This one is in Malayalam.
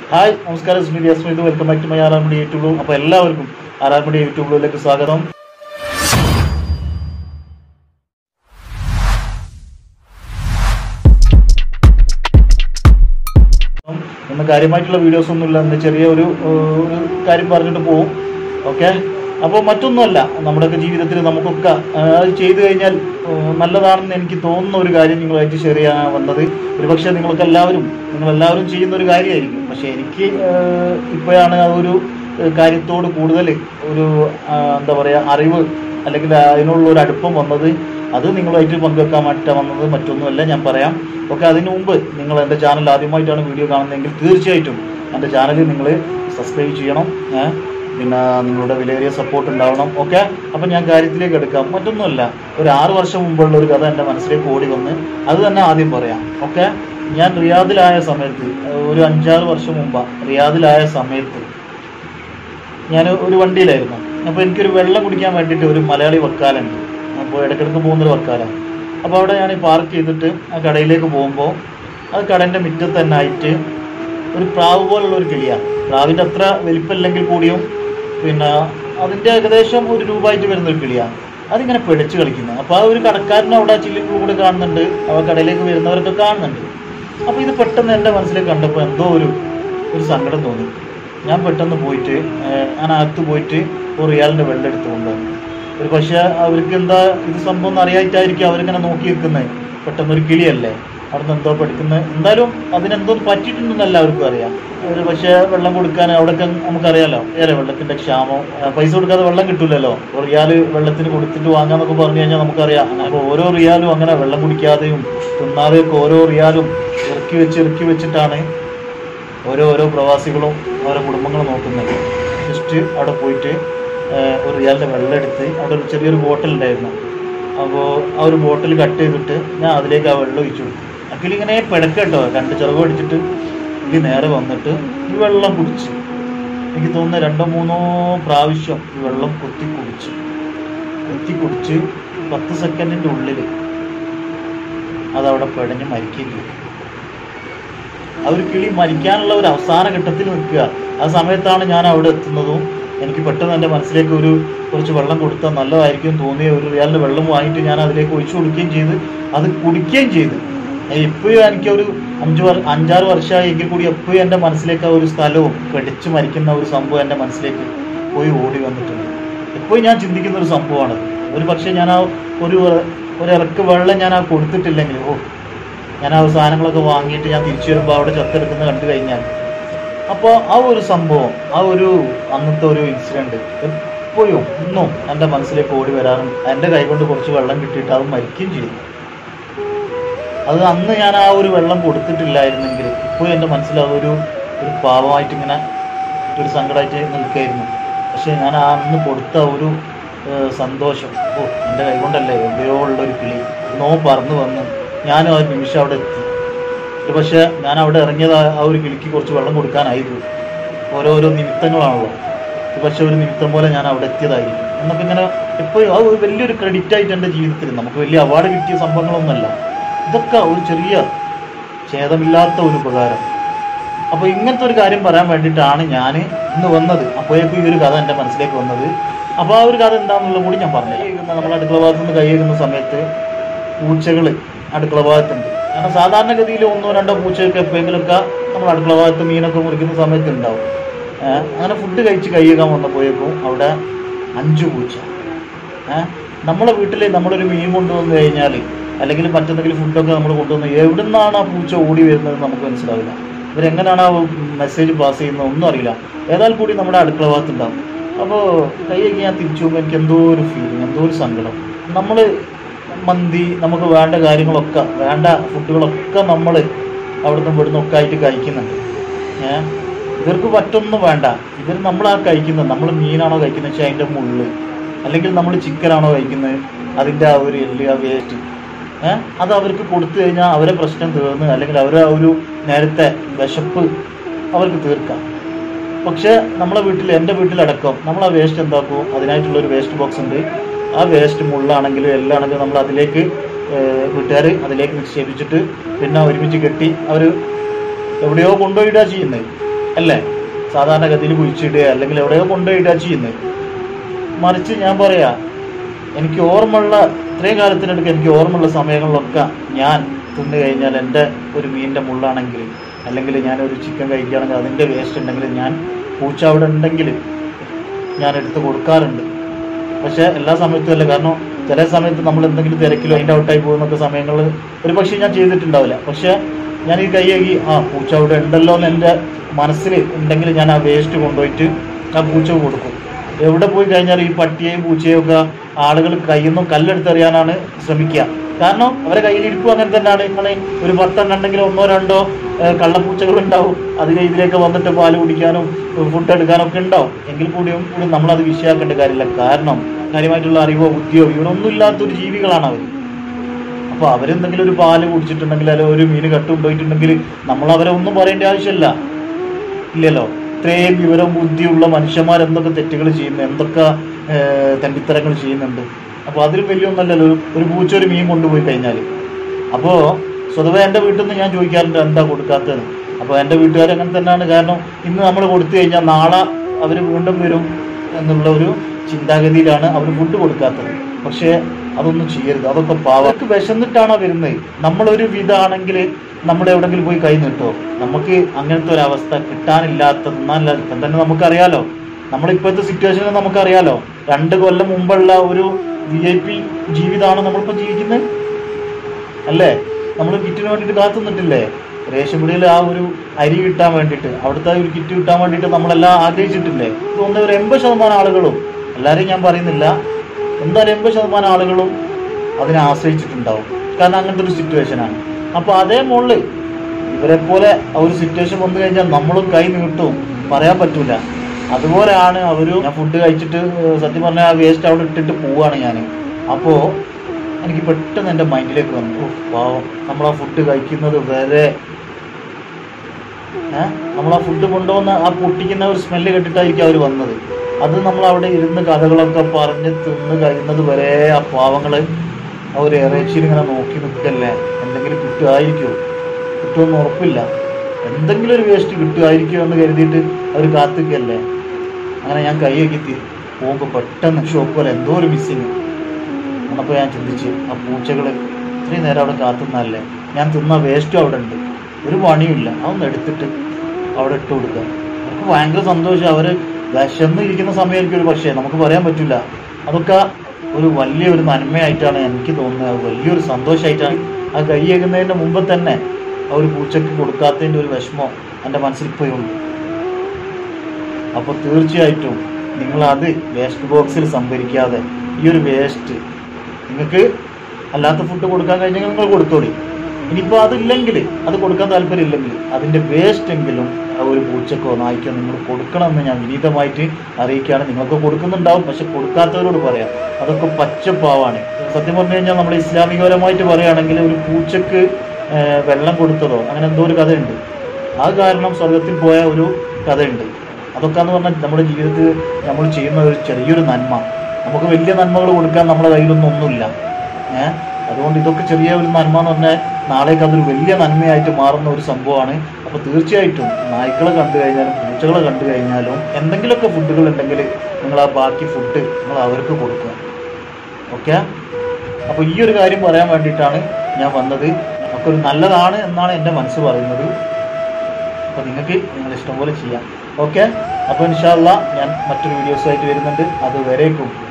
ഹായ് നമസ്കാരം സ്മിതി അസ്മിത് വെൽക്കം ബാക്ക് ടു മൈ ആറാം മണി യൂട്യൂബ് അപ്പോൾ എല്ലാവർക്കും ആറാം മണി യൂട്യൂബിലേക്ക് സ്വാഗതം ഇന്ന് കാര്യമായിട്ടുള്ള വീഡിയോസ് ഒന്നുമില്ല ഇന്ന് ചെറിയ ഒരു ഏഹ്, ഒരു കാര്യം പറഞ്ഞിട്ട് പോവും ഓക്കെ അപ്പോൾ മറ്റൊന്നുമല്ല നമ്മുടെയൊക്കെ ജീവിതത്തിൽ നമുക്കൊക്കെ ഏഹ്, അത് ചെയ്തു കഴിഞ്ഞാൽ ഏഹ്, നല്ലതാണെന്ന് എനിക്ക് തോന്നുന്ന ഒരു കാര്യം നിങ്ങളായിട്ട് ഷെയർ ചെയ്യാൻ വന്നത് ഒരുപക്ഷെ നിങ്ങൾക്ക് എല്ലാവരും നിങ്ങളെല്ലാവരും ചെയ്യുന്ന ഒരു കാര്യമായിരിക്കും പക്ഷേ എനിക്ക് ഏഹ്, ഇപ്പോഴാണ് ആ ഒരു ഏഹ്, കാര്യത്തോട് കൂടുതൽ ഒരു ആ, എന്താ പറയുക അറിവ് അല്ലെങ്കിൽ അതിനുള്ള ഒരു അടുപ്പം വന്നത് അത് നിങ്ങളുമായിട്ട് പങ്കുവെക്കാൻ വേണ്ടിയിട്ട് വന്നത് മറ്റൊന്നുമല്ല ഞാൻ പറയാം ഓക്കെ അതിനു മുമ്പ് നിങ്ങൾ എൻ്റെ ചാനൽ ആദ്യമായിട്ടാണ് വീഡിയോ കാണുന്നതെങ്കിൽ തീർച്ചയായിട്ടും എൻ്റെ ചാനൽ നിങ്ങൾ സബ്സ്ക്രൈബ് ചെയ്യണം ഏ? പിന്നെ നിങ്ങളുടെ വിലയേറിയ സപ്പോർട്ട് ഉണ്ടാവണം ഓക്കെ അപ്പം ഞാൻ കാര്യത്തിലേക്ക് എടുക്കാം മറ്റൊന്നുമല്ല ഒരു ആറ് വർഷം മുമ്പുള്ള ഒരു കഥ എൻ്റെ മനസ്സിലേക്ക് ഓടി വന്ന് അത് തന്നെ ആദ്യം പറയാം ഓക്കെ ഞാൻ റിയാദിലായ സമയത്ത് ഏഹ്, ഒരു അഞ്ചാറ് വർഷം മുമ്പ് റിയാദിലായ സമയത്ത് ഞാൻ ഒരു വണ്ടിയിലായിരുന്നു അപ്പോൾ എനിക്കൊരു വെള്ളം കുടിക്കാൻ വേണ്ടിയിട്ട് ഒരു മലയാളി വക്കാലുണ്ട് അപ്പോൾ ഇടയ്ക്കിടയ്ക്ക് പോകുന്നൊരു വക്കാലാണ് അപ്പോൾ അവിടെ ഞാൻ പാർക്ക് ചെയ്തിട്ട് ആ കടയിലേക്ക് പോകുമ്പോൾ അത് കടൻ്റെ മുറ്റത്ത് തന്നെ ആയിട്ട് ഒരു പ്രാവ് പോലുള്ള ഒരു കിളിയാണ് പ്രാവിൻ്റെ അത്ര വലിപ്പമില്ലെങ്കിൽ കൂടിയും പിന്നെ അതിൻ്റെ ഏകദേശം ഒരു രൂപ ആയിട്ട് വരുന്ന ഒരു കിളിയാണ് അതിങ്ങനെ പിടിച്ച് കളിക്കുന്നത് അപ്പോൾ ആ ഒരു കടക്കാരനും അവിടെ ചില്ലിൽ കൂടെ കാണുന്നുണ്ട് ആ കടയിലേക്ക് വരുന്നവരൊക്കെ കാണുന്നുണ്ട് അപ്പോൾ ഇത് പെട്ടെന്ന് എൻ്റെ മനസ്സിലേക്ക് കണ്ടപ്പോൾ എന്തോ ഒരു ഒരു സങ്കടം തോന്നി ഞാൻ പെട്ടെന്ന് പോയിട്ട് ഏഹ്, ഞാൻ അകത്ത് പോയിട്ട് ഒരു റിയാലിൻ്റെ വെള്ളം എടുത്ത് കൊണ്ടുവന്നു ഒരു പക്ഷേ അവർക്ക് എന്താ ഇത് സംഭവം എന്ന് അറിയായിട്ടായിരിക്കും അവരിങ്ങനെ നോക്കി നിൽക്കുന്നത് പെട്ടെന്ന് ഒരു കിളിയല്ലേ അവിടുന്ന് എന്തോ പഠിക്കുന്നത് എന്തായാലും അതിനെന്തോ പറ്റിയിട്ടുണ്ടെന്ന് എല്ലാവർക്കും അറിയാം ഒരു പക്ഷേ വെള്ളം കൊടുക്കാൻ അവിടെയൊക്കെ നമുക്കറിയാലോ ഏറെ വെള്ളത്തിന്റെ ക്ഷാമം ആ, പൈസ കൊടുക്കാതെ വെള്ളം കിട്ടൂലല്ലോ ഒരു റിയാല് വെള്ളത്തിന് കൊടുത്തിട്ട് വാങ്ങാന്നൊക്കെ പറഞ്ഞു കഴിഞ്ഞാൽ നമുക്കറിയാം അപ്പോൾ ഓരോ റിയാലും അങ്ങനെ വെള്ളം കുടിക്കാതെയും തിന്നാതെയൊക്കെ ഓരോ റിയാലും ഇറക്കി വെച്ച് ഇറക്കി വെച്ചിട്ടാണ് ഓരോ ഓരോ പ്രവാസികളും ഓരോ കുടുംബങ്ങളും നോക്കുന്നത് ജസ്റ്റ് അവിടെ പോയിട്ട് ഏഹ്, ഒരു റിയാലിൻ്റെ വെള്ളം എടുത്ത് അവിടെ ഒരു ചെറിയൊരു ബോട്ടിൽ ഉണ്ടായിരുന്നു അപ്പോൾ ആ ഒരു ബോട്ടിൽ കട്ട് ചെയ്തിട്ട് ഞാൻ അതിലേക്ക് ആ വെള്ളം ഒഴിച്ചു കൊടുത്തു അക്കിൽ ഇങ്ങനെ പിടക്കട്ടോ രണ്ട് ചിറക് അടിച്ചിട്ട് ഇത് നേരെ വന്നിട്ട് ഈ വെള്ളം കുടിച്ച് എനിക്ക് തോന്നുന്നു രണ്ടോ മൂന്നോ പ്രാവശ്യം ഈ വെള്ളം കുത്തി കുടിച്ച് കുത്തി കുടിച്ച് പത്ത് സെക്കൻഡിൻ്റെ ഉള്ളിൽ അതവിടെ പിടഞ്ഞ് മരിക്കുകയും ചെയ്തു ആ ഒരു കിളി മരിക്കാനുള്ള ഒരു അവസാന ഘട്ടത്തിൽ നിൽക്കുക ആ സമയത്താണ് ഞാൻ അവിടെ എത്തുന്നതും എനിക്ക് പെട്ടെന്ന് എൻ്റെ മനസ്സിലേക്ക് ഒരു കുറച്ച് വെള്ളം കൊടുത്താൽ നല്ലതായിരിക്കും തോന്നിയ ഒരു റിയാലിൻ്റെ വെള്ളം വാങ്ങിയിട്ട് ഞാൻ അതിലേക്ക് ഒഴിച്ചു കൊടുക്കുകയും ചെയ്ത് അത് കുടിക്കുകയും ചെയ്ത് ഇപ്പോഴും എനിക്ക് ഒരു അഞ്ച് വർ അഞ്ചാറ് വർഷമായി എങ്കിൽ കൂടി എപ്പോഴും എൻ്റെ മനസ്സിലേക്ക് ആ ഒരു സ്ഥലവും കടിച്ച് മരിക്കുന്ന ഒരു സംഭവം എൻ്റെ മനസ്സിലേക്ക് പോയി ഓടി വന്നിട്ടുണ്ട് എപ്പോഴും ഞാൻ ചിന്തിക്കുന്ന ഒരു സംഭവമാണ് ഒരു പക്ഷേ ഞാൻ ആ ഒരു ഒരു ഇറക്ക് വെള്ളം ഞാൻ ആ കൊടുത്തിട്ടില്ലെങ്കിൽ ഓ ഞാൻ ആ സാധനങ്ങളൊക്കെ വാങ്ങിയിട്ട് ഞാൻ തിരിച്ചു വരുമ്പോൾ അവിടെ ചത്തെടുക്കുന്ന കണ്ടു കഴിഞ്ഞാൽ അപ്പോൾ ആ ഒരു സംഭവം ആ ഒരു അന്നത്തെ ഒരു ഇൻസിഡൻറ്റ് എപ്പോഴും ഇന്നും എൻ്റെ മനസ്സിലേക്ക് ഓടി വരാറുണ്ട് എൻ്റെ കൈകൊണ്ട് കുറച്ച് വെള്ളം കിട്ടിയിട്ട് അത് മരിക്കുകയും ചെയ്തു അത് അന്ന് ഞാൻ ആ ഒരു വെള്ളം കൊടുത്തിട്ടില്ലായിരുന്നെങ്കിൽ ഇപ്പോൾ എൻ്റെ മനസ്സിൽ അതൊരു ഒരു പാവമായിട്ട് ഇങ്ങനെ ഒരു സങ്കടമായിട്ട് നിൽക്കുകയായിരുന്നു പക്ഷേ ഞാൻ ആ അന്ന് കൊടുത്ത ഒരു ഏഹ്, സന്തോഷം ഓ എൻ്റെ കൈകൊണ്ടല്ലേ എവിടെയോ ഉള്ള ഒരു കിളി നോ പറന്ന് വന്ന് ഞാനും ആ ഒരു നിമിഷം അവിടെ എത്തി ഒരു പക്ഷേ ഞാൻ അവിടെ ഇറങ്ങിയത് ആ ആ ഒരു കിളിക്ക് കുറച്ച് വെള്ളം കൊടുക്കാനായിരുന്നു ഓരോരോ നിമിത്തങ്ങളാണല്ലോ ഒരു പക്ഷേ ഒരു നിമിത്തം പോലെ ഞാൻ അവിടെ എത്തിയതായിരിക്കും എന്നൊക്കെ ഇങ്ങനെ എപ്പോഴും അത് ഒരു വലിയൊരു ക്രെഡിറ്റ് ആയിട്ട് എൻ്റെ ജീവിതത്തിൽ നമുക്ക് വലിയ അവാർഡ് കിട്ടിയ സംഭവങ്ങളൊന്നുമല്ല ഇതൊക്കെ ഒരു ചെറിയ ഛേദമില്ലാത്ത ഒരു ഉപകാരം അപ്പോൾ ഇങ്ങനത്തെ ഒരു കാര്യം പറയാൻ വേണ്ടിയിട്ടാണ് ഞാൻ ഇന്ന് വന്നത് അപ്പോഴേക്കും ഈ ഒരു കഥ എൻ്റെ മനസ്സിലേക്ക് വന്നത് അപ്പോൾ ആ ഒരു കഥ എന്താണെന്നുള്ളത് കൂടി ഞാൻ പറഞ്ഞു നമ്മൾ അടുക്കള ഭാഗത്ത് നിന്ന് കൈയേക്കുന്ന സമയത്ത് പൂച്ചകൾ അടുക്കള ഭാഗത്തുണ്ട് കാരണം സാധാരണഗതിയിൽ ഒന്നോ രണ്ടോ പൂച്ചയൊക്കെ എപ്പോഴെങ്കിലുമൊക്കെ നമ്മൾ അടുക്കള ഭാഗത്ത് മീനൊക്കെ മുറിക്കുന്ന സമയത്ത് ഉണ്ടാവും ഏഹ് അങ്ങനെ ഫുഡ് കഴിച്ച് കൈയേക്കാൻ വന്നപ്പോഴേക്കും അവിടെ അഞ്ച് പൂച്ച ഏഹ് നമ്മളെ വീട്ടിൽ നമ്മളൊരു മീൻ കൊണ്ടുവന്നു കഴിഞ്ഞാൽ അല്ലെങ്കിൽ മറ്റെന്തെങ്കിലും ഫുഡൊക്കെ നമ്മൾ കൊണ്ടുവന്ന് എവിടെ നിന്നാണ് ആ പൂച്ച ഓടി വരുന്നത് നമുക്ക് മനസ്സിലാവില്ല ഇവരെങ്ങനെയാണ് ആ മെസ്സേജ് പാസ് ചെയ്യുന്നത് ഒന്നും അറിയില്ല ഏതായാൽ കൂടി നമ്മുടെ അടുക്കള ഭാഗത്തുണ്ടാവും അപ്പോൾ കൈയൊക്കെ ഞാൻ തിരിച്ചു പോകുമ്പോൾ എനിക്ക് എന്തോ ഒരു ഫീലിംഗ് എന്തോ ഒരു സങ്കടം നമ്മൾ മന്തി നമുക്ക് വേണ്ട കാര്യങ്ങളൊക്കെ വേണ്ട ഫുഡുകളൊക്കെ നമ്മൾ അവിടുന്ന് ഇവിടുന്ന് ഒക്കെ ആയിട്ട് കഴിക്കുന്നുണ്ട് ഏഹ് ഇവർക്ക് പറ്റൊന്നും വേണ്ട ഇവർ നമ്മളാ കഴിക്കുന്നത് നമ്മൾ മീനാണോ കഴിക്കുന്നത് വെച്ചാൽ അതിൻ്റെ മുള്ള് അല്ലെങ്കിൽ നമ്മൾ ചിക്കനാണോ കഴിക്കുന്നത് അതിൻ്റെ ആ ഒരു എല്ല് ആ വേസ്റ്റ് ഏഹ് അത് അവർക്ക് കൊടുത്തു കഴിഞ്ഞാൽ അവരെ പ്രശ്നം തീർന്ന് അല്ലെങ്കിൽ അവരെ ആ ഒരു നേരത്തെ വിശപ്പ് അവർക്ക് തീർക്കാം പക്ഷേ നമ്മളെ വീട്ടിൽ എൻ്റെ വീട്ടിലടക്കം നമ്മൾ ആ വേസ്റ്റ് എന്താക്കും അതിനായിട്ടുള്ള ഒരു വേസ്റ്റ് ബോക്സ് ഉണ്ട് ആ വേസ്റ്റ് മുള്ളാണെങ്കിലും എല്ലാം ആണെങ്കിലും നമ്മൾ അതിലേക്ക് വീട്ടുകാർ അതിലേക്ക് നിക്ഷേപിച്ചിട്ട് പിന്നെ ഒരുമിച്ച് കെട്ടി അവർ എവിടെയോ കൊണ്ടുപോയിടുക ചെയ്യുന്നത് അല്ലേ സാധാരണഗതിയിൽ കുഴിച്ചിടുക അല്ലെങ്കിൽ എവിടെയോ കൊണ്ടുപോയിടുക ചെയ്യുന്നത് മറിച്ച് ഞാൻ പറയാ എനിക്ക് ഓർമ്മയുള്ള ഇത്രയും കാലത്തിനടുക്ക് എനിക്ക് ഓർമ്മയുള്ള സമയങ്ങളിലൊക്കെ ഞാൻ തിന്നു കഴിഞ്ഞാൽ എൻ്റെ ഒരു മീനിൻ്റെ മുള്ളാണെങ്കിൽ അല്ലെങ്കിൽ ഞാൻ ഒരു ചിക്കൻ കഴിക്കുകയാണെങ്കിൽ അതിൻ്റെ വേസ്റ്റ് ഉണ്ടെങ്കിൽ ഞാൻ പൂച്ച അവിടെ ഉണ്ടെങ്കിൽ ഞാൻ എടുത്ത് കൊടുക്കാറുണ്ട് പക്ഷേ എല്ലാ സമയത്തും അല്ല കാരണം ചില സമയത്ത് നമ്മൾ എന്തെങ്കിലും തിരക്കിലോ അതിൻ്റെ ഔട്ടായി പോകുന്നൊക്കെ സമയങ്ങളിൽ ഒരു പക്ഷേ ഞാൻ ചെയ്തിട്ടുണ്ടാവില്ല പക്ഷേ ഞാൻ ഈ കൈയാക്കി ആ പൂച്ച അവിടെ ഉണ്ടല്ലോ എന്ന് എൻ്റെ മനസ്സിൽ ഉണ്ടെങ്കിൽ ഞാൻ ആ വേസ്റ്റ് കൊണ്ടുപോയിട്ട് ആ പൂച്ച കൊടുക്കും എവിടെ പോയി കഴിഞ്ഞാൽ ഈ പട്ടിയെയും പൂച്ചയെയും ഒക്കെ ആളുകൾ കയ്യിൽ നിന്നും കല്ലെടുത്തെറിയാനാണ് ശ്രമിക്കുക കാരണം അവരെ കയ്യിൽ ഇരിക്കും അങ്ങനെ തന്നെയാണ് നിങ്ങൾ ഒരു പത്തെണ്ണം ഉണ്ടെങ്കിൽ ഒന്നോ രണ്ടോ ഏഹ്, കള്ളപ്പൂച്ചകൾ ഉണ്ടാവും അതിന് ഇതിലേക്ക് വന്നിട്ട് പാല് കുടിക്കാനും ഫുഡ് എടുക്കാനും ഒക്കെ ഉണ്ടാവും എങ്കിൽ കൂടിയും കൂടി നമ്മളത് വിഷയാക്കേണ്ട കാര്യമില്ല കാരണം കാര്യമായിട്ടുള്ള അറിവോ ബുദ്ധിയോ ഇവരൊന്നും ഇല്ലാത്തൊരു ജീവികളാണ് അവർ അപ്പോൾ അവരെന്തെങ്കിലും ഒരു പാല് കുടിച്ചിട്ടുണ്ടെങ്കിൽ അല്ലെങ്കിൽ ഒരു മീൻ കട്ടുകൊണ്ടുപോയിട്ടുണ്ടെങ്കിൽ നമ്മൾ അവരെ ഒന്നും പറയേണ്ട ആവശ്യമില്ല ഇല്ലല്ലോ ഇത്രയും വിവരം ബുദ്ധിയുള്ള മനുഷ്യന്മാർ എന്തൊക്കെ തെറ്റുകൾ ചെയ്യുന്നു എന്തൊക്കെ ഏഹ്, തെണ്ടിത്തരങ്ങൾ ചെയ്യുന്നുണ്ട് അപ്പോൾ അതിലും വലിയ ഒന്നല്ലല്ലോ ഒരു ഒരു പൂച്ച ഒരു മീൻ കൊണ്ടുപോയി കഴിഞ്ഞാൽ അപ്പോൾ സ്വതവേ എൻ്റെ വീട്ടിൽ നിന്ന് ഞാൻ ചോദിക്കാറുണ്ട് എന്താ കൊടുക്കാത്തത് അപ്പോൾ എൻ്റെ വീട്ടുകാർ അങ്ങനെ തന്നെയാണ് കാരണം ഇന്ന് നമ്മൾ കൊടുത്തു കഴിഞ്ഞാൽ നാളെ അവർ വീണ്ടും വരും എന്നുള്ള ഒരു ചിന്താഗതിയിലാണ് അവർ ഫുഡ് കൊടുക്കാത്തത് പക്ഷേ അതൊന്നും ചെയ്യരുത് അതൊക്കെ പാവർക്ക് വിശന്നിട്ടാണോ വരുന്നത് നമ്മളൊരു വിധാണെങ്കിൽ നമ്മൾ എവിടെങ്കിലും പോയി കൈ നീട്ടോ നമുക്ക് അങ്ങനത്തെ ഒരു അവസ്ഥ കിട്ടാനില്ലാത്തതെന്നല്ല ഇപ്പം തന്നെ നമുക്കറിയാലോ നമ്മളിപ്പോഴത്തെ സിറ്റുവേഷനിൽ നമുക്കറിയാലോ രണ്ട് കൊല്ലം മുമ്പുള്ള ഒരു വി ഐ പി ജീവിതമാണ് നമ്മളിപ്പോൾ ജീവിക്കുന്നത് അല്ലേ നമ്മൾ കിറ്റിന് വേണ്ടിയിട്ട് കാത്തു നിന്നിട്ടില്ലേ റേഷൻ പിടിയിൽ ആ ഒരു അരി കിട്ടാൻ വേണ്ടിയിട്ട് അവിടുത്തെ ആ ഒരു കിറ്റ് കിട്ടാൻ വേണ്ടിയിട്ട് നമ്മളെല്ലാം ആഗ്രഹിച്ചിട്ടില്ലേ തോന്നുന്ന ഒരു എൺപത് ശതമാനം ആളുകളും എല്ലാവരെയും ഞാൻ പറയുന്നില്ല എന്തായാലും എൺപത് ശതമാനം ആളുകളും അതിനെ ആശ്രയിച്ചിട്ടുണ്ടാവും കാരണം അങ്ങനത്തെ ഒരു സിറ്റുവേഷനാണ് അപ്പോൾ അതേ മുകളിൽ ഇവരെ പോലെ ആ ഒരു സിറ്റുവേഷൻ വന്നു കഴിഞ്ഞാൽ നമ്മളും കൈ നീട്ടും പറയാൻ പറ്റൂല അതുപോലെയാണ് അവർ ഞാൻ ഫുഡ് കഴിച്ചിട്ട് ഏഹ്, സത്യം പറഞ്ഞാൽ ആ വേസ്റ്റ് അവിടെ ഇട്ടിട്ട് പോവാണ് ഞാൻ അപ്പോൾ എനിക്ക് പെട്ടെന്ന് എൻ്റെ മൈൻഡിലേക്ക് വന്നു ഓ പാവം നമ്മൾ ആ ഫുഡ് കഴിക്കുന്നത് വരെ ഏഹ് നമ്മൾ ആ ഫുഡ് കൊണ്ടുവന്ന് ആ പൊട്ടിക്കുന്ന ഒരു സ്മെല്ല് കേട്ടിട്ടായിരിക്കും അവർ വന്നത് അത് നമ്മൾ അവിടെ ഇരുന്ന് കഥകളൊക്കെ പറഞ്ഞ് തിന്ന് കഴിയുന്നത് വരെ ആ പാവങ്ങള് ആ ഒരു ഇറച്ചിയിൽ ഇങ്ങനെ നോക്കി നിൽക്കല്ലേ എന്തെങ്കിലും കിട്ടുമായിരിക്കുമോ കിട്ടുമെന്ന് ഉറപ്പില്ല എന്തെങ്കിലും ഒരു വേസ്റ്റ് കിട്ടുമായിരിക്കുമോ എന്ന് കരുതിയിട്ട് അവർ കാത്തിക്കല്ലേ അങ്ങനെ ഞാൻ കൈയൊക്കെ തി പോകുമ്പോൾ പെട്ടെന്ന് ഷോപ്പ് പോലെ എന്തോ ഒരു മിസ്സിങ് എന്നപ്പോൾ ഞാൻ ചിന്തിച്ച് ആ പൂച്ചകൾ ഇത്രയും നേരം അവിടെ കാത്തുന്നതല്ലേ ഞാൻ തിന്ന വേസ്റ്റും അവിടെ ഉണ്ട് ഒരു പണിയുമില്ല അതൊന്ന് എടുത്തിട്ട് അവിടെ ഇട്ട് കൊടുക്കുക അവർക്ക് ഭയങ്കര സന്തോഷം അവർ വിശന്ന് ഇരിക്കുന്ന സമയമായിരിക്കും ഒരു പക്ഷേ നമുക്ക് പറയാൻ പറ്റില്ല അതൊക്കെ ഒരു വലിയൊരു നന്മയായിട്ടാണ് എനിക്ക് തോന്നുന്നത് അത് വലിയൊരു സന്തോഷമായിട്ടാണ് ആ കൈയേക്കുന്നതിൻ്റെ മുമ്പ് തന്നെ ആ ഒരു പൂച്ചക്ക് കൊടുക്കാത്തതിൻ്റെ ഒരു വിഷമം എൻ്റെ മനസ്സിൽ ഇപ്പോഴും ഉണ്ട് അപ്പോൾ തീർച്ചയായിട്ടും നിങ്ങൾ അത് വേസ്റ്റ് ബോക്സിൽ സംഭരിക്കാതെ ഈ ഒരു വേസ്റ്റ് നിങ്ങൾക്ക് അല്ലാത്ത ഫുഡ് കൊടുക്കാൻ കഴിഞ്ഞെങ്കിൽ നിങ്ങൾ കൊടുത്തോളി ഇനിയിപ്പോൾ അതില്ലെങ്കിൽ അത് കൊടുക്കാൻ താല്പര്യമില്ലെങ്കിൽ അതിൻ്റെ വേസ്റ്റ് എങ്കിലും ആ ഒരു പൂച്ചക്കോ നായ്ക്കോ നിങ്ങൾ കൊടുക്കണമെന്ന് ഞാൻ വിനീതമായിട്ട് അറിയിക്കുകയാണ് നിങ്ങൾക്ക് കൊടുക്കുന്നുണ്ടാവും പക്ഷെ കൊടുക്കാത്തവരോട് പറയാം അതൊക്കെ പച്ചപ്പാവാണ് സത്യം പറഞ്ഞു കഴിഞ്ഞാൽ നമ്മൾ ഇസ്ലാമികപരമായിട്ട് പറയുകയാണെങ്കിൽ ഒരു പൂച്ചക്ക് ആ, വെള്ളം കൊടുത്തതോ അങ്ങനെ എന്തോ ഒരു കഥയുണ്ട് ആ കാരണം സ്വർഗത്തിൽ പോയ ഒരു കഥയുണ്ട് അതൊക്കെ എന്ന് പറഞ്ഞാൽ നമ്മുടെ ജീവിതത്തിൽ നമ്മൾ ചെയ്യുന്ന ഒരു ചെറിയൊരു നന്മ നമുക്ക് വലിയ നന്മകൾ കൊടുക്കാൻ നമ്മുടെ കയ്യിലൊന്നും ഒന്നുമില്ല ഏഹ് അതുകൊണ്ട് ഇതൊക്കെ ചെറിയ ഒരു നന്മ എന്ന് പറഞ്ഞാൽ നാളേക്ക് അതൊരു വലിയ നന്മയായിട്ട് മാറുന്ന ഒരു സംഭവമാണ് അപ്പോൾ തീർച്ചയായിട്ടും നായ്ക്കളെ കണ്ടു കഴിഞ്ഞാലും പൂച്ചകളെ കണ്ടു കഴിഞ്ഞാലും എന്തെങ്കിലുമൊക്കെ ഫുഡുകൾ ഉണ്ടെങ്കിൽ നിങ്ങൾ ആ ബാക്കി ഫുഡ് നിങ്ങൾ അവർക്ക് കൊടുക്കുക ഓക്കെ അപ്പോൾ ഈ ഒരു കാര്യം പറയാൻ വേണ്ടിയിട്ടാണ് ഞാൻ വന്നത് ഒക്കെ ഒരു നല്ലതാണ് എന്നാണ് എൻ്റെ മനസ്സ് പറയുന്നത് അപ്പോൾ നിങ്ങൾക്ക് നിങ്ങൾ ഇഷ്ടംപോലെ ചെയ്യാം ഓക്കെ അപ്പോൾ ഇൻഷാല്ല ഞാൻ മറ്റൊരു വീഡിയോസുമായിട്ട് വരുന്നുണ്ട് അതുവരേക്കും